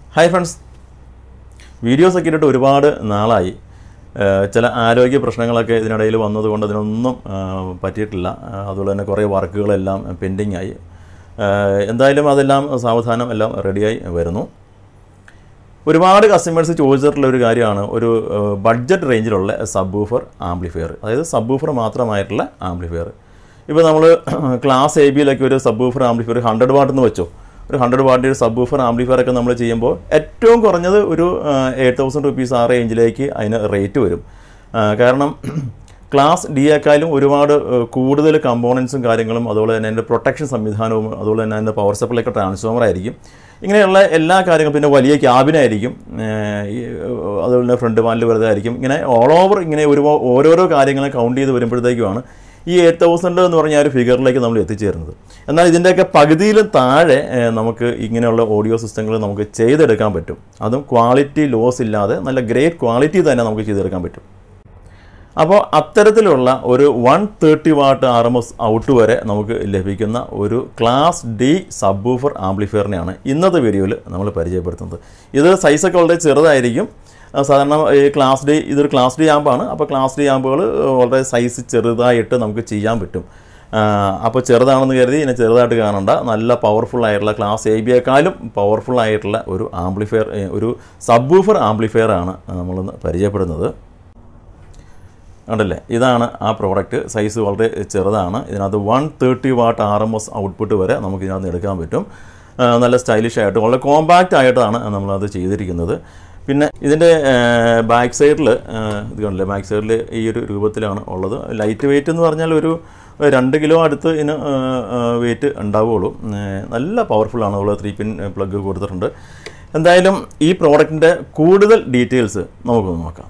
hi friends വീഡിയോസൊക്കെ ഇട്ടിട്ട് ഒരുപാട് നാളായി ഏഹ് ചില ആരോഗ്യ പ്രശ്നങ്ങളൊക്കെ ഇതിനിടയിൽ വന്നതുകൊണ്ട് അതിനൊന്നും ആഹ് പറ്റിയിട്ടില്ല ആഹ് അതുപോലെ തന്നെ കുറേ വർക്കുകളെല്ലാം പെൻഡിങ് ആയി ഏഹ് എന്തായാലും അതെല്ലാം സാവധാനം എല്ലാം റെഡിയായി വരുന്നു ഒരുപാട് കസ്റ്റമേഴ്സ് ചോദിച്ചിട്ടുള്ള ഒരു കാര്യമാണ് ഒരു ബഡ്ജറ്റ് റേഞ്ചിലുള്ള സബ് ബൂഫർ ആംപ്ലിഫയർ അതായത് സബ് ബൂഫർ മാത്രമായിട്ടുള്ള ആംപ്ലിഫയർ ഇപ്പോൾ നമ്മൾ ക്ലാസ് എ ബിയിലൊക്കെ ഒരു subwoofer amplifier hundred watt എന്ന് വെച്ചോ ഒരു ഹൺഡ്രഡ് വാട്ടിൻ്റെ ഒരു സബ് ബൂഫർ ആംപ്ലിഫയർ ഒക്കെ നമ്മൾ ചെയ്യുമ്പോൾ ഏറ്റവും കുറഞ്ഞത് ഒരു എയ്റ്റ് തൗസൻഡ് റുപ്പീസ് ആ റേഞ്ചിലേക്ക് അതിന് റേറ്റ് വരും ആ, കാരണം ക്ലാസ് ഡി യേക്കാളും ഒരുപാട് ഏഹ്, കൂടുതൽ കമ്പോണൻസും കാര്യങ്ങളും അതുപോലെ തന്നെ അതിൻ്റെ പ്രൊട്ടക്ഷൻ സംവിധാനവും അതുപോലെ തന്നെ അതിൻ്റെ പവർ സപ്ലൈ ഒക്കെ ട്രാൻസ്ഫോമർ ആയിരിക്കും ഇങ്ങനെയുള്ള എല്ലാ കാര്യങ്ങളും പിന്നെ വലിയ ക്യാബിനായിരിക്കും ഏഹ്, ഈ, ഏഹ്, അതുപോലെ തന്നെ ഫ്രണ്ട് പാനൽ വെറുതെ ആയിരിക്കും ഇങ്ങനെ ഓൾ ഓവർ ഇങ്ങനെ ഒരു ഓരോരോ കാര്യങ്ങളെ കൗണ്ട് ചെയ്ത് വരുമ്പോഴത്തേക്കുമാണ് ഈ എയ്റ്റ് തൗസൻഡ് എന്ന് പറഞ്ഞ ആ ഒരു ഫിഗറിലേക്ക് നമ്മൾ എത്തിച്ചേരുന്നത് എന്നാൽ ഇതിൻ്റെയൊക്കെ പകുതിയിലും താഴെ ഏഹ്, നമുക്ക് ഇങ്ങനെയുള്ള ഓഡിയോ സിസ്റ്റങ്ങൾ നമുക്ക് ചെയ്തെടുക്കാൻ പറ്റും അതും ക്വാളിറ്റി ലോസ് ഇല്ലാതെ നല്ല ഗ്രേറ്റ് ക്വാളിറ്റി തന്നെ നമുക്ക് ചെയ്തെടുക്കാൻ പറ്റും അപ്പോൾ അത്തരത്തിലുള്ള ഒരു one thirty watt R M S out വരെ നമുക്ക് ലഭിക്കുന്ന ഒരു ക്ലാസ് ഡി സബ്ബൂഫർ ആംപ്ലിഫയറിനെയാണ് ഇന്നത്തെ വീഡിയോയിൽ നമ്മൾ പരിചയപ്പെടുത്തുന്നത് ഇത് സൈസൊക്കെ വളരെ ചെറുതായിരിക്കും ആ, സാധാരണ ഈ ക്ലാസ് ഡി ഇതൊരു ക്ലാസ് ഡി ആമ്പാണ് അപ്പോൾ ക്ലാസ് ഡി ആമ്പുകൾ വളരെ സൈസ് ചെറുതായിട്ട് നമുക്ക് ചെയ്യാൻ പറ്റും അപ്പോൾ ചെറുതാണെന്ന് കരുതി ഇതിനെ ചെറുതായിട്ട് കാണണ്ട നല്ല പവർഫുൾ ആയിട്ടുള്ള ക്ലാസ് എ ബിയേക്കാളും പവർഫുൾ ആയിട്ടുള്ള ഒരു ആംപ്ലിഫയർ ഒരു സബ്ബൂഫർ ആംപ്ലിഫയർ ആണ് നമ്മളൊന്ന് പരിചയപ്പെടുന്നത് ഉണ്ടല്ലേ ഇതാണ് ആ പ്രോഡക്റ്റ് സൈസ് വളരെ ചെറുതാണ് ഇതിനകത്ത് one thirty watt R M S output വരെ നമുക്ക് ഇതിനകത്ത് എടുക്കാൻ പറ്റും ആ, നല്ല സ്റ്റൈലിഷ് ആയിട്ട് വളരെ കോമ്പാക്റ്റ് ആയിട്ടാണ് നമ്മളത് ചെയ്തിരിക്കുന്നത് പിന്നെ ഇതിൻ്റെ ബാക്ക് സൈഡിൽ ഇത് കണ്ടില്ലേ ബാക്ക് സൈഡിൽ ഈ ഒരു രൂപത്തിലാണ് ഉള്ളത് ലൈറ്റ് വെയിറ്റ് എന്ന് പറഞ്ഞാൽ ഒരു രണ്ട് കിലോ അടുത്ത് ഇതിന് വെയിറ്റ് ഉണ്ടാവുകയുള്ളൂ ഏ, നല്ല പവർഫുള്ളാണ് നമ്മൾ ത്രീ പിൻ പ്ലഗ് കൊടുത്തിട്ടുണ്ട് എന്തായാലും ഈ പ്രോഡക്റ്റിൻ്റെ കൂടുതൽ ഡീറ്റെയിൽസ് നമുക്കൊന്ന് നോക്കാം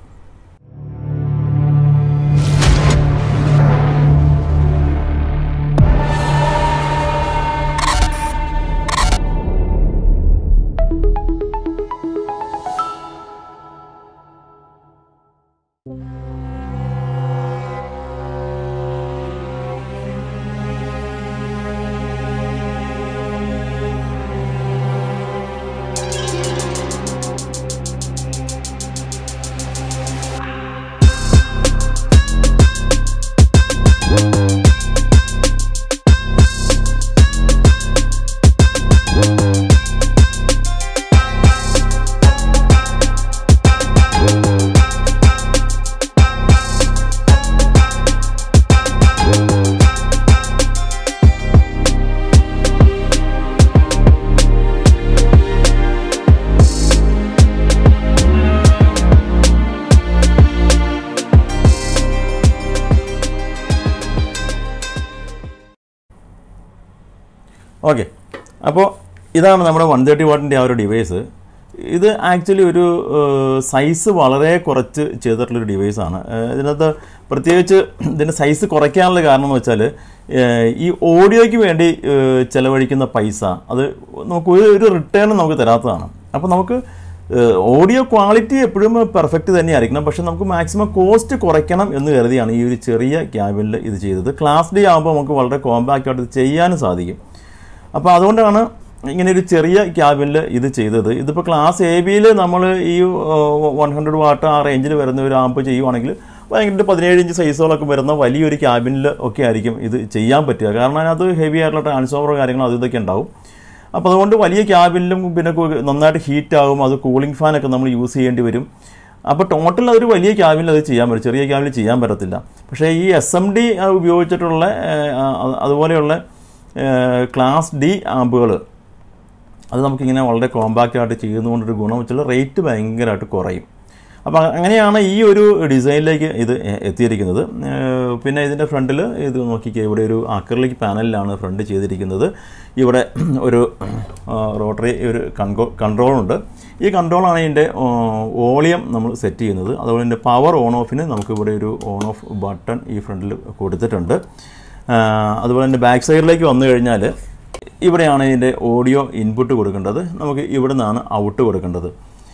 ഓക്കെ അപ്പോൾ ഇതാണ് നമ്മുടെ വൺ തേർട്ടി വാട്ടിൻ്റെ ആ ഒരു ഡിവൈസ് ഇത് ആക്ച്വലി ഒരു സൈസ് വളരെ കുറച്ച് ചെയ്തിട്ടുള്ളൊരു ഡിവൈസാണ് ഇതിനകത്ത് പ്രത്യേകിച്ച് ഇതിൻ്റെ സൈസ് കുറയ്ക്കാനുള്ള കാരണം എന്ന് വെച്ചാൽ ഏഹ്, ഈ ഓഡിയോയ്ക്ക് വേണ്ടി ഏഹ്, ചെലവഴിക്കുന്ന പൈസ അത് നമുക്ക് ഒരു ഒരു റിട്ടേൺ നമുക്ക് തരാത്തതാണ് അപ്പോൾ നമുക്ക് ഓഡിയോ ക്വാളിറ്റി എപ്പോഴും പെർഫെക്റ്റ് തന്നെയായിരിക്കണം പക്ഷെ നമുക്ക് മാക്സിമം കോസ്റ്റ് കുറയ്ക്കണം എന്ന് കരുതിയാണ് ഈ ഒരു ചെറിയ ക്യാബിനിൽ ഇത് ചെയ്തത് ക്ലാസ് ഡി ആകുമ്പോൾ നമുക്ക് വളരെ കോമ്പാക്റ്റ് ആയിട്ട് ഇത് ചെയ്യാനും സാധിക്കും അപ്പോൾ അതുകൊണ്ടാണ് ഇങ്ങനെ ഒരു ചെറിയ ക്യാബിനിൽ ഇത് ചെയ്തത് ഇതിപ്പോൾ ക്ലാസ് എ ബിയിൽ നമ്മൾ ഈ വൺ ഹൺഡ്രഡ് വാട്ട് ആ റേഞ്ചിൽ വരുന്ന ഒരു ആമ്പ് ചെയ്യുവാണെങ്കിൽ ഭയങ്കര പതിനേഴ് ഇഞ്ച് സൈസുകളൊക്കെ വരുന്ന വലിയൊരു ക്യാബിനിൽ ഒക്കെ ആയിരിക്കും ഇത് ചെയ്യാൻ പറ്റുക കാരണം അതിനകത്ത് ഹെവി ആയിട്ടുള്ള ട്രാൻസ്ഫോമർ കാര്യങ്ങൾ അത് ഇതൊക്കെ ഉണ്ടാവും അപ്പോൾ അതുകൊണ്ട് വലിയ ക്യാബിനിലും പിന്നെ കു- നന്നായിട്ട് ഹീറ്റ് ആകും അത് കൂളിംഗ് ഫാനൊക്കെ നമ്മൾ യൂസ് ചെയ്യേണ്ടി വരും അപ്പോൾ ടോട്ടൽ അതൊരു വലിയ ക്യാബിനിൽ അത് ചെയ്യാൻ പറ്റും ചെറിയ ക്യാബിനിൽ ചെയ്യാൻ പറ്റത്തില്ല പക്ഷേ ഈ എസ് എം ഡി ഉപയോഗിച്ചിട്ടുള്ള ഏഹ്, ആ- അതുപോലെയുള്ള ക്ലാസ് ഡി ആമ്പുകൾ അത് നമുക്കിങ്ങനെ വളരെ കോമ്പാക്റ്റ് ആയിട്ട് ചെയ്യുന്നതുകൊണ്ടൊരു ഗുണം വെച്ചാൽ റേറ്റ് ഭയങ്കരമായിട്ട് കുറയും അപ്പോൾ അങ്ങനെയാണ് ഈ ഒരു ഡിസൈനിലേക്ക് ഇത് എ- എത്തിയിരിക്കുന്നത് ഏഹ് പിന്നെ ഇതിൻ്റെ ഫ്രണ്ടിൽ ഇത് നോക്കിക്കുക ഇവിടെ ഒരു അക്രലിക് പാനലിലാണ് ഫ്രണ്ട് ചെയ്തിരിക്കുന്നത് ഇവിടെ ഒരു റോട്ടറി ഒരു കൺട്രോ കൺട്രോളുണ്ട് ഈ കൺട്രോളാണ് ഇതിൻ്റെ വോളിയം നമ്മൾ സെറ്റ് ചെയ്യുന്നത് അതുപോലെ തന്നെ പവർ ഓൺ ഓഫിന് നമുക്ക് ഇവിടെ ഒരു ഓൺ ഓഫ് ബട്ടൺ ഈ ഫ്രണ്ടിൽ കൊടുത്തിട്ടുണ്ട് ആഹ് അതുപോലെ തന്നെ ബാക്ക് സൈഡിലേക്ക് വന്നു കഴിഞ്ഞാൽ ഇവിടെയാണ് ഇതിൻ്റെ ഓഡിയോ ഇൻപുട്ട് കൊടുക്കേണ്ടത് നമുക്ക് ഇവിടെ നിന്നാണ് ഔട്ട് കൊടുക്കേണ്ടത്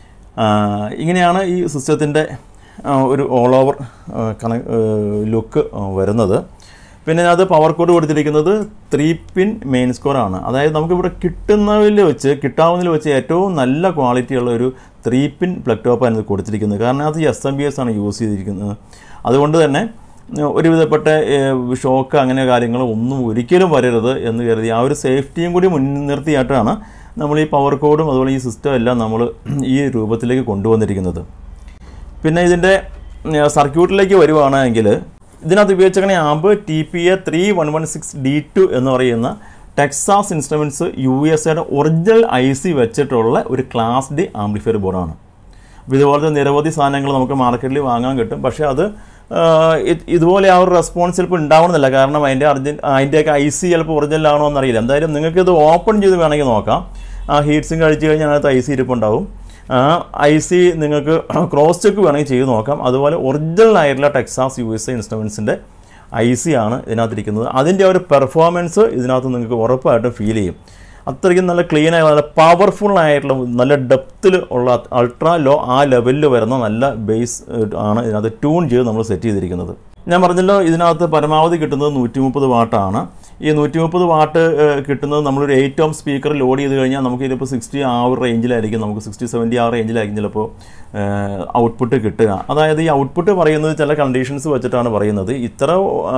ആഹ് ഇങ്ങനെയാണ് ഈ സിസ്റ്റത്തിൻ്റെ ഒരു ഓൾ ഓവർ കണ ലുക്ക് വരുന്നത് പിന്നെ അത് പവർ കോഡ് കൊടുത്തിരിക്കുന്നത് ത്രീ പിൻ മെയിൻ സ്കോർ ആണ് അതായത് നമുക്കിവിടെ കിട്ടുന്നതിൽ വെച്ച് കിട്ടാവുന്നതിൽ വെച്ച് ഏറ്റവും നല്ല ക്വാളിറ്റിയുള്ള ഒരു ത്രീ പിൻ പ്ലഗ് ടോപ്പാണ് ഇത് കൊടുത്തിരിക്കുന്നത് കാരണം അത് എസ് എം ബി എസ് ആണ് യൂസ് ചെയ്തിരിക്കുന്നത് അതുകൊണ്ട് തന്നെ ഏഹ്, ഒരുവിധപ്പെട്ട ഏഹ്, ഷോക്ക് അങ്ങനെ കാര്യങ്ങൾ ഒന്നും ഒരിക്കലും വരരുത് എന്ന് കരുതി ആ ഒരു സേഫ്റ്റിയും കൂടി മുൻനിർത്തിയായിട്ടാണ് നമ്മൾ ഈ പവർ കോഡും അതുപോലെ ഈ സിസ്റ്റം എല്ലാം നമ്മൾ ഈ രൂപത്തിലേക്ക് കൊണ്ടുവന്നിരിക്കുന്നത് പിന്നെ ഇതിൻ്റെ സർക്യൂട്ടിലേക്ക് വരുവാണെങ്കിൽ ഇതിനകത്ത് ഉപയോഗിച്ചിരിക്കുന്ന amp T P A three one one six D two എന്ന് പറയുന്ന ടെക്സാസ് ഇൻസ്ട്രുമെൻറ്റ്സ് യു എസ് എയുടെ ഒറിജിനൽ ഐ സി വെച്ചിട്ടുള്ള ഒരു ക്ലാസ് ഡി ആംപ്ലിഫയർ ബോർഡാണ് അപ്പോൾ ഇതുപോലത്തെ നിരവധി സാധനങ്ങൾ നമുക്ക് മാർക്കറ്റിൽ വാങ്ങാൻ കിട്ടും പക്ഷേ അത് ആ, ഇത് ഇതുപോലെ ആ ഒരു റെസ്പോൺസ് ചിലപ്പോൾ ഉണ്ടാവണമെന്നില്ല കാരണം അതിൻ്റെ അർജൻ അതിൻ്റെയൊക്കെ ഐ സി ചിലപ്പോൾ ഒറിജിനൽ ആണോ എന്നറിയില്ല എന്തായാലും നിങ്ങൾക്ക് ഇത് ഓപ്പൺ ചെയ്ത് വേണമെങ്കിൽ നോക്കാം ആ ഹീറ്റ്സും കഴിച്ച് കഴിഞ്ഞാൽ അതിനകത്ത് ഐ സി ഇരിപ്പുണ്ടാവും ആ ഐ സി നിങ്ങൾക്ക് ക്രോസ് ചെക്ക് വേണമെങ്കിൽ ചെയ്ത് നോക്കാം അതുപോലെ ഒറിജിനൽ ആയിട്ടുള്ള ടെക്സാസ് യു എസ് എ ഇൻസ്ട്രുമെൻസിൻ്റെ ഐ സി ആണ് ഇതിനകത്തിരിക്കുന്നത് അതിൻ്റെ ഒരു പെർഫോമൻസ് ഇതിനകത്ത് നിങ്ങൾക്ക് ഉറപ്പായിട്ടും ഫീൽ ചെയ്യും അത്രയ്ക്കും നല്ല ക്ലീൻ ആയ നല്ല പവർഫുൾ ആയിട്ടുള്ള നല്ല ഡെപ്തിൽ ഉള്ള അൾട്രാ ലോ ആ ലെവലിൽ വരുന്ന നല്ല ബേസ് ആണ് ഇതിനകത്ത് ട്യൂൺ ചെയ്ത് നമ്മൾ സെറ്റ് ചെയ്തിരിക്കുന്നത് ഞാൻ പറഞ്ഞല്ലോ ഇതിനകത്ത് പരമാവധി കിട്ടുന്നത് നൂറ്റി മുപ്പത് വാട്ടാണ് ഈ നൂറ്റി മുപ്പത് വാട്ട് ഏഹ്, കിട്ടുന്നത് നമ്മളൊരു എയ്റ്റ് ഓം സ്പീക്കർ ലോഡ് ചെയ്ത് കഴിഞ്ഞാൽ നമുക്ക് ഇതിപ്പോൾ സിക്സ്റ്റി ആ ഒരു റേഞ്ചിലായിരിക്കും നമുക്ക് സിക്സ്റ്റി സെവൻറ്റി ആ റേഞ്ചിലായിരിക്കും ചിലപ്പോൾ ഔട്ട്പുട്ട് കിട്ടുക അതായത് ഈ ഔട്ട്പുട്ട് പറയുന്നത് ചില കണ്ടീഷൻസ് വെച്ചിട്ടാണ് പറയുന്നത് ഇത്ര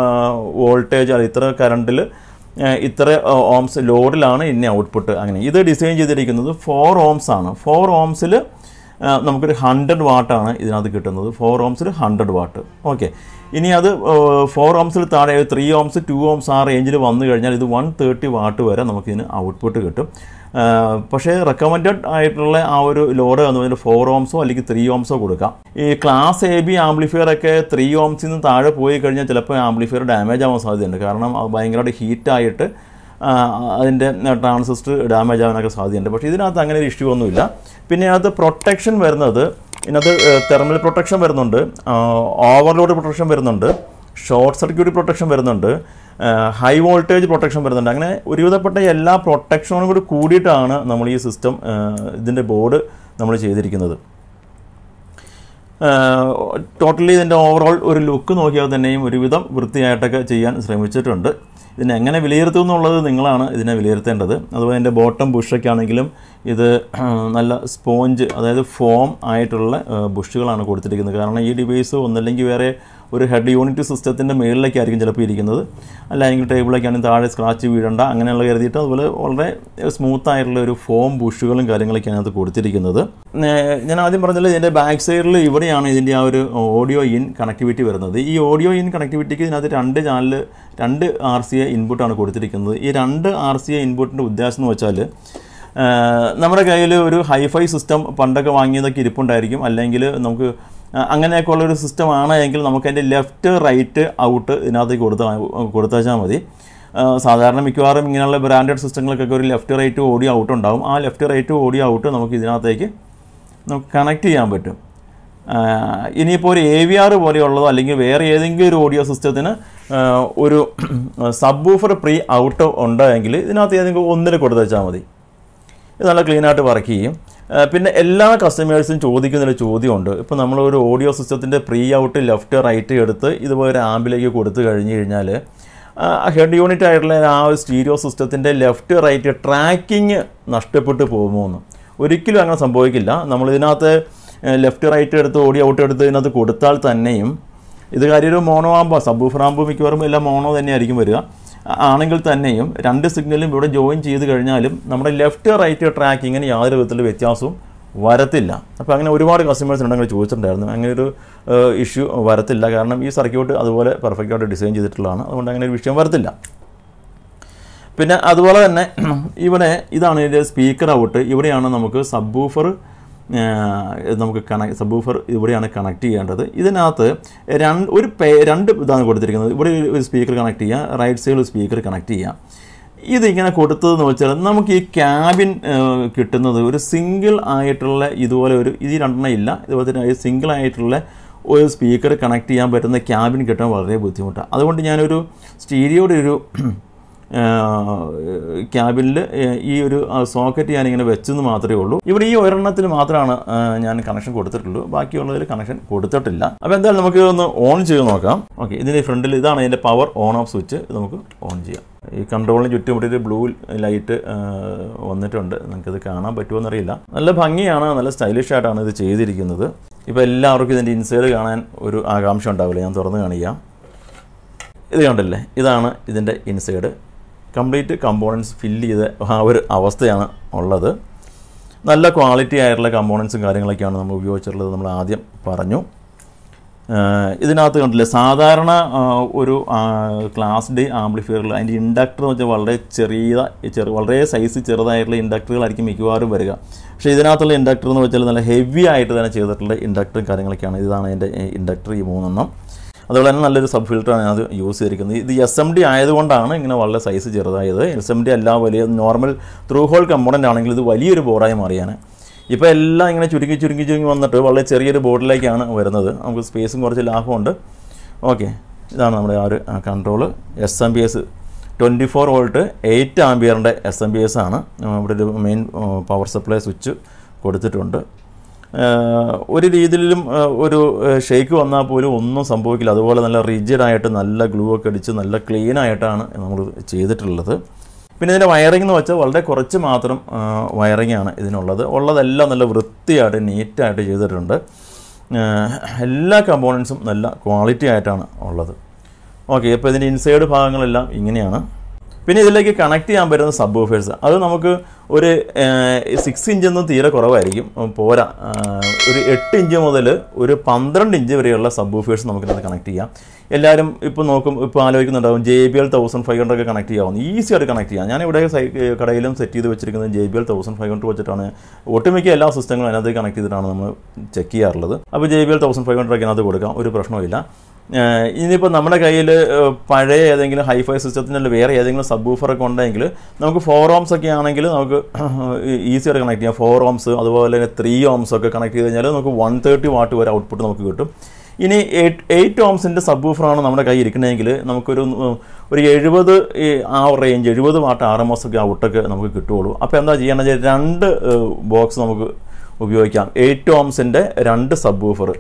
വോൾട്ടേജ് അല്ലെങ്കിൽ ഇത്ര കറണ്ടിൽ ഇത്ര ഓംസ് ലോഡിലാണ് ഇന്ന ഔട്ട്പുട്ട് അങ്ങനെ ഇത് ഡിസൈൻ ചെയ്തിരിക്കുന്നത് ഫോർ ഓംസ് ആണ് ഫോർ ഓംസിൽ നമുക്കൊരു ഹൺഡ്രഡ് വാട്ടാണ് ഇതിനകത്ത് കിട്ടുന്നത് ഫോർ ഓംസിൽ ഹൺഡ്രഡ് വാട്ട് ഓക്കെ ഇനി അത് ഫോർ ഓംസിൽ താഴെ ത്രീ ഓംസ് ടു ഓംസ് ആ റേഞ്ചിൽ വന്നു കഴിഞ്ഞാൽ ഇത് വൺ തേർട്ടി വാട്ട് വരെ നമുക്കിതിന് ഔട്ട്പുട്ട് കിട്ടും ആ, പക്ഷേ റെക്കമെൻഡഡ് ആയിട്ടുള്ള ആ ഒരു ലോഡ് എന്ന് പറയുന്നത് ഫോർ ഓംസോ അല്ലെങ്കിൽ ത്രീ ഓംസോ കൊടുക്കാം ഈ ക്ലാസ് എ ബി ആംപ്ലിഫയർ ഒക്കെ ത്രീ ഓംസിൽ നിന്ന് താഴെ പോയി കഴിഞ്ഞാൽ ചിലപ്പോൾ ആംപ്ലിഫയർ ഡാമേജ് ആവാൻ സാധ്യതയുണ്ട് കാരണം അത് ഭയങ്കരമായിട്ട് ഹീറ്റായിട്ട് അതിൻ്റെ ട്രാൻസിസ്റ്റർ ഡാമേജ് ആവാനൊക്കെ സാധ്യതയുണ്ട് പക്ഷേ ഇതിനകത്ത് അങ്ങനെ ഒരു ഇഷ്യൂ ഒന്നുമില്ല പിന്നെ അതിനകത്ത് പ്രൊട്ടക്ഷൻ വരുന്നത് ഇതിനകത്ത് തെർമൽ പ്രൊട്ടക്ഷൻ വരുന്നുണ്ട് ഓവർലോഡ് പ്രൊട്ടക്ഷൻ വരുന്നുണ്ട് ഷോർട്ട് സർക്യൂട്ട് പ്രൊട്ടക്ഷൻ വരുന്നുണ്ട് ഹൈ വോൾട്ടേജ് പ്രൊട്ടക്ഷൻ വരുന്നുണ്ട് അങ്ങനെ ഒരുവിധപ്പെട്ട എല്ലാ പ്രൊട്ടക്ഷനും കൂടി കൂടിയിട്ടാണ് നമ്മൾ ഈ സിസ്റ്റം ഇതിൻ്റെ ബോർഡ് നമ്മൾ ചെയ്തിരിക്കുന്നത് ടോട്ടലി ഇതിൻ്റെ ഓവറോൾ ഒരു ലുക്ക് നോക്കിയാൽ തന്നെയും ഒരുവിധം വൃത്തിയായിട്ടൊക്കെ ചെയ്യാൻ ശ്രമിച്ചിട്ടുണ്ട് ഇതിനെ എങ്ങനെ വിലയിരുത്തും എന്നുള്ളത് നിങ്ങളാണ് ഇതിനെ വിലയിരുത്തേണ്ടത് അതുപോലെ എൻ്റെ ബോട്ടം ബുഷൊക്കെ ആണെങ്കിലും ഇത് നല്ല സ്പോഞ്ച് അതായത് ഫോം ആയിട്ടുള്ള ബുഷുകളാണ് കൊടുത്തിരിക്കുന്നത് കാരണം ഈ ഡിവൈസ് ഒന്നല്ലെങ്കിൽ വേറെ ഒരു ഹെഡ് യൂണിറ്റ് സിസ്റ്റത്തിൻ്റെ മുകളിലേക്കായിരിക്കും ചിലപ്പോൾ ഇരിക്കുന്നത് അല്ലെങ്കിൽ ടേബിളൊക്കെയാണെങ്കിൽ താഴെ സ്ക്രാച്ച് വീഴണ്ട അങ്ങനെയുള്ള കരുതിയിട്ട് അതുപോലെ വളരെ സ്മൂത്ത് ആയിട്ടുള്ള ഒരു ഫോം ബുഷുകളും കാര്യങ്ങളൊക്കെയാണ് അത് കൊടുത്തിരിക്കുന്നത് ഏർ ഞാൻ ആദ്യം പറഞ്ഞല്ലോ ഇതിൻ്റെ ബാക്ക് സൈഡിൽ ഇവിടെയാണ് ഇതിൻ്റെ ആ ഒരു ഓഡിയോ ഇൻ കണക്ടിവിറ്റി വരുന്നത് ഈ ഓഡിയോ ഇൻ കണക്ടിവിറ്റിക്ക് ഇതിനകത്ത് രണ്ട് ചാനൽ രണ്ട് ആർ സി എ ഇൻപുട്ടാണ് കൊടുത്തിരിക്കുന്നത് ഈ രണ്ട് ആർ സി എ ഇൻപുട്ടിൻ്റെ ഉദ്ദേശം എന്ന് വെച്ചാൽ ആഹ് നമ്മുടെ കയ്യിൽ ഒരു ഹൈഫൈ സിസ്റ്റം പണ്ടൊക്കെ വാങ്ങിയതൊക്കെ ഇരിപ്പുണ്ടായിരിക്കും അല്ലെങ്കിൽ നമുക്ക് ആ, അങ്ങനെയൊക്കെ ഉള്ളൊരു സിസ്റ്റം ആണ് എങ്കിൽ നമുക്ക് അതിൻ്റെ ലെഫ്റ്റ് റൈറ്റ് ഔട്ട് ഇതിനകത്തേക്ക് കൊടുത്താൽ കൊടുത്താച്ചാൽ മതി ആ, സാധാരണ മിക്കവാറും ഇങ്ങനെയുള്ള ബ്രാൻഡഡ് സിസ്റ്റങ്ങൾക്കൊക്കെ ഒരു ലെഫ്റ്റ് റൈറ്റ് ഓഡിയോ ഔട്ട് ഉണ്ടാവും ആ ലെഫ്റ്റ് റൈറ്റ് ഓഡിയോ ഔട്ട് നമുക്ക് ഇതിനകത്തേക്ക് നമുക്ക് കണക്ട് ചെയ്യാൻ പറ്റും ആ, ഇനിയിപ്പോൾ ഒരു എ വി ആർ പോലെയുള്ളതോ അല്ലെങ്കിൽ വേറെ ഏതെങ്കിലും ഒരു ഓഡിയോ സിസ്റ്റത്തിന് ആ, ഒരു സബ് ഊഫർ പ്രീ ഔട്ട് ഉണ്ടെങ്കിൽ ഇതിനകത്ത് ഏതെങ്കിലും ഒന്നിൽ കൊടുത്തു വെച്ചാൽ മതി ഇത് നല്ല ക്ലീൻ ആയിട്ട് വർക്ക് ചെയ്യും ആ, പിന്നെ എല്ലാ കസ്റ്റമേഴ്സും ചോദിക്കുന്നൊരു ചോദ്യമുണ്ട് ഇപ്പോൾ നമ്മൾ ഒരു ഓഡിയോ സിസ്റ്റത്തിൻ്റെ പ്രീ ഔട്ട് ലെഫ്റ്റ് റൈറ്റ് എടുത്ത് ഇതുപോലെ ഒരു ആമ്പിലേക്ക് കൊടുത്തു കഴിഞ്ഞ് കഴിഞ്ഞാൽ ഹെഡ് യൂണിറ്റ് ആയിട്ടുള്ള ആ ഒരു സ്റ്റീരിയോ സിസ്റ്റത്തിൻ്റെ ലെഫ്റ്റ് റൈറ്റ് ട്രാക്കിങ് നഷ്ടപ്പെട്ടു പോകുമോ എന്ന് ഒരിക്കലും അങ്ങനെ സംഭവിക്കില്ല നമ്മൾ ഇതിനകത്ത് ലെഫ്റ്റ് റൈറ്റ് എടുത്ത് ഓഡിയോ ഔട്ട് എടുത്ത് ഇതിനകത്ത് കൊടുത്താൽ തന്നെയും ഇത് കാര്യം ഒരു മോണോ ആകുമ്പോൾ സബൂഫർ ആകുമ്പോൾ മിക്കവാറും എല്ലാം മോണോ തന്നെയായിരിക്കും വരിക ആണെങ്കിൽ തന്നെയും രണ്ട് സിഗ്നലും ഇവിടെ ജോയിൻ ചെയ്ത് കഴിഞ്ഞാലും നമ്മുടെ ലെഫ്റ്റ് റൈറ്റ് ട്രാക്കിങ്ങിന് യാതൊരു വിധത്തിലുള്ള വ്യത്യാസവും വരത്തില്ല അപ്പോൾ അങ്ങനെ ഒരുപാട് കസ്റ്റമേഴ്സ് ഉണ്ടെങ്കിൽ ചോദിച്ചിട്ടുണ്ടായിരുന്നു അങ്ങനെ ഒരു ഇഷ്യൂ വരത്തില്ല കാരണം ഈ സർക്യൂട്ട് അതുപോലെ പെർഫെക്റ്റ് ആയിട്ട് ഡിസൈൻ ചെയ്തിട്ടുള്ളതാണ് അതുകൊണ്ട് അങ്ങനെ ഒരു വിഷയം വരത്തില്ല പിന്നെ അതുപോലെ തന്നെ ഇവിടെ ഇതാണ് ഇതിൻ്റെ സ്പീക്കർ ഔട്ട് ഇവിടെയാണ് നമുക്ക് സബ്ബൂഫർ നമുക്ക് കണക്ട് സബ്ബൂഫർ ഇവിടെയാണ് കണക്ട് ചെയ്യേണ്ടത് ഇതിനകത്ത് രണ്ട് ഒരു പേ രണ്ട് ഇതാണ് കൊടുത്തിരിക്കുന്നത് ഇവിടെ ഒരു സ്പീക്കർ കണക്ട് ചെയ്യുക റൈറ്റ് സൈഡിൽ സ്പീക്കർ കണക്ട് ചെയ്യുക ഇതിങ്ങനെ കൊടുത്തതെന്ന് വെച്ചാൽ നമുക്ക് ഈ ക്യാബിൻ കിട്ടുന്നത് ഒരു സിംഗിൾ ആയിട്ടുള്ള ഇതുപോലെ ഒരു ഇത് രണ്ടെണ്ണം ഇല്ല ഇതുപോലെ തന്നെ സിംഗിൾ ആയിട്ടുള്ള ഒരു സ്പീക്കർ കണക്ട് ചെയ്യാൻ പറ്റുന്ന ക്യാബിൻ കിട്ടാൻ വളരെ ബുദ്ധിമുട്ടാണ് അതുകൊണ്ട് ഞാനൊരു സ്റ്റീരിയോയുടെ ഒരു ക്യാബിനിൽ ഈ ഒരു സോക്കറ്റ് ഞാനിങ്ങനെ വെച്ചെന്ന് മാത്രമേ ഉള്ളൂ ഇവിടെ ഈ ഒരെണ്ണത്തിൽ മാത്രമാണ് ആ, ഞാൻ കണക്ഷൻ കൊടുത്തിട്ടുള്ളൂ ബാക്കിയുള്ളതിൽ കണക്ഷൻ കൊടുത്തിട്ടില്ല അപ്പോൾ എന്തായാലും നമുക്ക് ഒന്ന് ഓൺ ചെയ്ത് നോക്കാം ഓക്കെ ഇതിൻ്റെ ഫ്രണ്ടിൽ ഇതാണ് ഇതിൻ്റെ പവർ ഓൺ ഓഫ് സ്വിച്ച് ഇത് നമുക്ക് ഓൺ ചെയ്യാം ഈ കൺട്രോളിന് ചുറ്റും ഇവിടെ ഒരു ബ്ലൂ ലൈറ്റ് വന്നിട്ടുണ്ട് നിങ്ങൾക്കിത് കാണാൻ പറ്റുമോ എന്നറിയില്ല നല്ല ഭംഗിയാണ് നല്ല സ്റ്റൈലിഷ് ആയിട്ടാണ് ഇത് ചെയ്തിരിക്കുന്നത് ഇപ്പോൾ എല്ലാവർക്കും ഇതിൻ്റെ ഇൻസൈഡ് കാണാൻ ഒരു ആകാംക്ഷ ഉണ്ടാവില്ല ഞാൻ തുറന്ന് കാണിക്കാം ഇത് കണ്ടില്ലേ ഇതാണ് ഇതിൻ്റെ ഇൻസൈഡ് കംപ്ലീറ്റ് കമ്പോണൻസ് ഫില്ല് ചെയ്ത ആ ഒരു അവസ്ഥയാണ് ഉള്ളത് നല്ല ക്വാളിറ്റി ആയിട്ടുള്ള കമ്പോണൻസും കാര്യങ്ങളൊക്കെയാണ് നമ്മൾ ഉപയോഗിച്ചിട്ടുള്ളത് നമ്മൾ ആദ്യം പറഞ്ഞു ആഹ് ഇതിനകത്ത് കണ്ടില്ലേ സാധാരണ ആഹ് ഒരു ക്ലാസ് ഡി ആംപ്ലിഫയറിൽ അതിൻ്റെ ഇൻഡക്ടർ എന്ന് വെച്ചാൽ വളരെ ചെറിയ ചെറു വളരെ സൈസ് ചെറുതായിട്ടുള്ള ഇൻഡക്ടറുകളായിരിക്കും മിക്കവാറും വരിക പക്ഷേ ഇതിനകത്തുള്ള ഇൻഡക്ടർ എന്ന് വെച്ചാൽ നല്ല ഹെവി ആയിട്ട് തന്നെ ചെയ്തിട്ടുള്ള ഇൻഡക്ടറും കാര്യങ്ങളൊക്കെയാണ് ഇതാണ് അതിൻ്റെ ഇൻഡക്ടർ ഈ മൂന്നെണ്ണം അതുപോലെ തന്നെ നല്ലൊരു സബ് ഫിൽറ്ററാണ് അത് യൂസ് ചെയ്തിരിക്കുന്നത് ഇത് എസ് എം ഡി ആയതുകൊണ്ടാണ് ഇങ്ങനെ വളരെ സൈസ് ചെറുതായത് എസ് എം ഡി അല്ല വലിയ നോർമൽ ത്രൂ ഹോൾ കമ്പോണൻ്റ് ആണെങ്കിൽ ഇത് വലിയൊരു ബോർഡായി മാറിയാണ് ഇപ്പോൾ എല്ലാം ഇങ്ങനെ ചുരുങ്ങി ചുരുങ്ങി ചുരുങ്ങി വന്നിട്ട് വളരെ ചെറിയൊരു ബോർഡിലേക്കാണ് വരുന്നത് നമുക്ക് സ്പേസും കുറച്ച് ലാഭമുണ്ട് ഓക്കെ ഇതാണ് നമ്മുടെ ആ ഒരു control S M B S twenty four volt eight ആംബിയറിൻ്റെ എസ് എം ബി എസ് ആണ് ഇവിടെ ഒരു മെയിൻ പവർ സപ്ലൈ സ്വിച്ച് കൊടുത്തിട്ടുണ്ട് ആഹ് ഒരു രീതിയിലും ആഹ് ഒരു ഷേക്ക് വന്നാൽ പോലും ഒന്നും സംഭവിക്കില്ല അതുപോലെ നല്ല റിജിഡായിട്ട് നല്ല ഗ്ലൂ ഒക്കെ അടിച്ച് നല്ല ക്ലീൻ ആയിട്ടാണ് നമ്മൾ ചെയ്തിട്ടുള്ളത് പിന്നെ ഇതിൻ്റെ വയറിംഗ് എന്ന് വെച്ചാൽ വളരെ കുറച്ച് മാത്രം വയറിംഗ് ആണ് ഇതിനുള്ളത് ഉള്ളതെല്ലാം നല്ല വൃത്തിയായിട്ട് നീറ്റായിട്ട് ചെയ്തിട്ടുണ്ട് ആഹ് എല്ലാ കമ്പോണൻസും നല്ല ക്വാളിറ്റി ആയിട്ടാണ് ഉള്ളത് ഓക്കെ ഇപ്പോൾ ഇതിൻ്റെ ഇൻസൈഡ് ഭാഗങ്ങളെല്ലാം ഇങ്ങനെയാണ് പിന്നെ ഇതിലേക്ക് കണക്ട് ചെയ്യാൻ പറ്റുന്ന സബ് ഓഫേഴ്സ് അത് നമുക്ക് ഒരു സിക്സ് ഇഞ്ചൊന്നും തീരെ കുറവായിരിക്കും ഉം, പോരാ ആ, ഒരു എട്ട് ഇഞ്ച് മുതൽ ഒരു പന്ത്രണ്ട് ഇഞ്ച് വരെയുള്ള സബ് ഓഫേഴ്സ് നമുക്കിത് കണക്ട് ചെയ്യാം എല്ലാവരും ഇപ്പോൾ നോക്കും ഇപ്പോൾ ആലോചിക്കുന്നുണ്ടാവും J B L thousand five hundred ഒക്കെ കണക്ട് ചെയ്യാവും ഈസി ആയിട്ട് കണക്ട് ചെയ്യാം ഞാൻ ഇവിടെ സൈ കടയിലും സെറ്റ് ചെയ്ത് വെച്ചിരിക്കുന്നത് J B L thousand five hundred വെച്ചിട്ടാണ് ഒട്ടുമിക്ക എല്ലാ സിസ്റ്റങ്ങളും അതിനകത്ത് കണക്ട് ചെയ്തിട്ടാണ് നമ്മൾ ചെക്ക് ചെയ്യാറുള്ളത് അപ്പോൾ J B L thousand five hundred ഒക്കെ അതിനകത്ത് കൊടുക്കാം ഒരു പ്രശ്നവുമില്ല ഏഹ് ഇനിയിപ്പോൾ നമ്മുടെ കയ്യിൽ പഴയ ഏതെങ്കിലും ഹൈഫൈ സിസ്റ്റത്തിൻ്റെ വേറെ ഏതെങ്കിലും സബ് ഒക്കെ ഉണ്ടെങ്കിൽ നമുക്ക് ഫോർ ഓംസ് ഒക്കെ ആണെങ്കിൽ നമുക്ക് ഈസി ആയിട്ട് കണക്ട് ചെയ്യാം ഫോർ ഓംസ് അതുപോലെ തന്നെ ത്രീ ഓംസ് ഒക്കെ കണക്ട് ചെയ്ത് കഴിഞ്ഞാൽ നമുക്ക് വൺ തേർട്ടി വാട്ട് വരെ ഔട്ട്പുട്ട് നമുക്ക് കിട്ടും ഇനി എയ്റ്റ് എയ്റ്റ് ഓംസിൻ്റെ സബ് ആണ് നമ്മുടെ കയ്യിൽ ഇരിക്കണമെങ്കിൽ നമുക്കൊരു ഉം, ഒരു എഴുപത് ആ റേഞ്ച് എഴുപത് വാട്ട് ആർ എം എസ് ഒക്കെ ഔട്ടൊക്കെ നമുക്ക് കിട്ടുകയുള്ളൂ അപ്പോൾ എന്താ ചെയ്യണമെന്ന് വെച്ചാൽ രണ്ട് ബോക്സ് നമുക്ക് ഉപയോഗിക്കാം എയ്റ്റ് ഓംസിൻ്റെ രണ്ട് സബ് വൂഫർ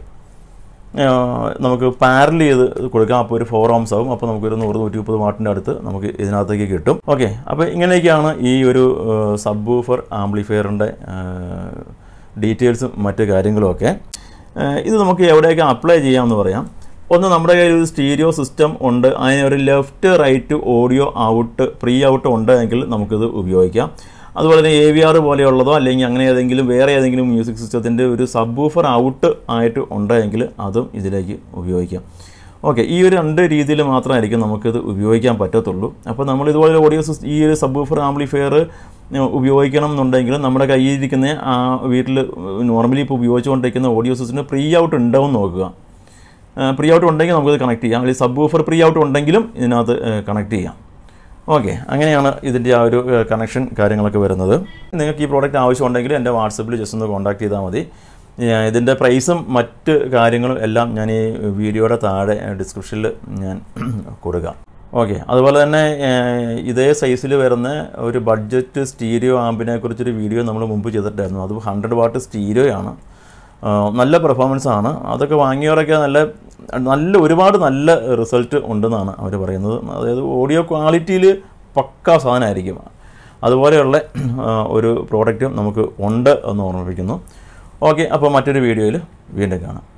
നമുക്ക് പാരൽ ചെയ്ത് കൊടുക്കാം അപ്പോൾ ഒരു ഫോർ ഓംസ് ആവും അപ്പോൾ നമുക്കൊരു നൂറ് നൂറ്റി മുപ്പത് വാട്ടിൻ്റെ അടുത്ത് നമുക്ക് ഇതിനകത്തേക്ക് കിട്ടും ഓക്കെ അപ്പോൾ ഇങ്ങനെയൊക്കെയാണ് ഈ ഒരു സബ് വൂഫർ ആംപ്ലിഫയറിൻ്റെ ഡീറ്റെയിൽസും മറ്റ് കാര്യങ്ങളുമൊക്കെ ഏഹ് ഇത് നമുക്ക് എവിടെയൊക്കെ അപ്ലൈ ചെയ്യാമെന്ന് പറയാം ഒന്ന് നമ്മുടെ കയ്യിൽ ഒരു സ്റ്റീരിയോ സിസ്റ്റം ഉണ്ട് അതിന് ഒരു left right audio out pre out ഉണ്ടെങ്കിൽ നമുക്കിത് ഉപയോഗിക്കാം അതുപോലെ തന്നെ എ വി ആർ പോലെയുള്ളതോ അല്ലെങ്കിൽ അങ്ങനെ ഏതെങ്കിലും വേറെ ഏതെങ്കിലും മ്യൂസിക് സിസ്റ്റത്തിൻ്റെ ഒരു സബ്ബൂഫർ ഔട്ട് ആയിട്ട് ഉണ്ടെങ്കിൽ അതും ഇതിലേക്ക് ഉപയോഗിക്കാം ഓക്കെ ഈ ഒരു രണ്ട് രീതിയിൽ മാത്രമായിരിക്കും നമുക്കിത് ഉപയോഗിക്കാൻ പറ്റത്തുള്ളൂ അപ്പോൾ നമ്മൾ ഇതുപോലെ ഓഡിയോ സിസ്റ്റം ഈ ഒരു സബ്ബൂഫർ ആംപ്ലിഫയർ ഉപയോഗിക്കണം എന്നുണ്ടെങ്കിൽ നമ്മുടെ കയ്യിലിരിക്കുന്ന ആ വീട്ടിൽ നോർമലി ഇപ്പോൾ ഉപയോഗിച്ചുകൊണ്ടിരിക്കുന്ന ഓഡിയോ സിസ്റ്റത്തിന് പ്രീ ഔട്ട് ഉണ്ടോ എന്ന് നോക്കുക പ്രീ ഔട്ട് ഉണ്ടെങ്കിൽ നമുക്കത് കണക്ട് ചെയ്യാം അല്ലെങ്കിൽ സബ് ഊഫർ പ്രീ ഔട്ട് ഉണ്ടെങ്കിലും ഇതിനകത്ത് കണക്ട് ചെയ്യാം ഓക്കെ അങ്ങനെയാണ് ഇതിൻ്റെ ആ ഒരു കണക്ഷൻ കാര്യങ്ങളൊക്കെ വരുന്നത് നിങ്ങൾക്ക് ഈ പ്രോഡക്റ്റ് ആവശ്യമുണ്ടെങ്കിൽ എൻ്റെ വാട്സപ്പിൽ ജസ്റ്റ് ഒന്ന് കോൺടാക്ട് ചെയ്താൽ മതി ഞാൻ ഇതിൻ്റെ പ്രൈസും മറ്റ് കാര്യങ്ങളും എല്ലാം ഞാൻ ഈ വീഡിയോയുടെ താഴെ ഡിസ്ക്രിപ്ഷനിൽ ഞാൻ കൊടുക്കാം ഓക്കെ അതുപോലെ തന്നെ ഏഹ്, ഇതേ സൈസിൽ വരുന്ന ഒരു ബഡ്ജറ്റ് സ്റ്റീരിയോ ആമ്പിനെ കുറിച്ചൊരു വീഡിയോ നമ്മൾ മുമ്പ് ചെയ്തിട്ടായിരുന്നു അത് ഹൺഡ്രഡ് വാട്ട് സ്റ്റീരിയോയാണ് ആ, നല്ല പെർഫോമൻസ് ആണ് അതൊക്കെ വാങ്ങിയവരൊക്കെ നല്ല നല്ല ഒരുപാട് നല്ല റിസൾട്ട് ഉണ്ടെന്നാണ് അവർ പറയുന്നത് അതായത് ഓഡിയോ ക്വാളിറ്റിയിൽ പക്കാ സാധനമായിരിക്കും അതുപോലെയുള്ള ആ, ഒരു പ്രോഡക്റ്റും നമുക്ക് ഉണ്ട് എന്ന് ഓർമ്മിപ്പിക്കുന്നു ഓക്കെ അപ്പോൾ മറ്റൊരു വീഡിയോയിൽ വീണ്ടും കാണാം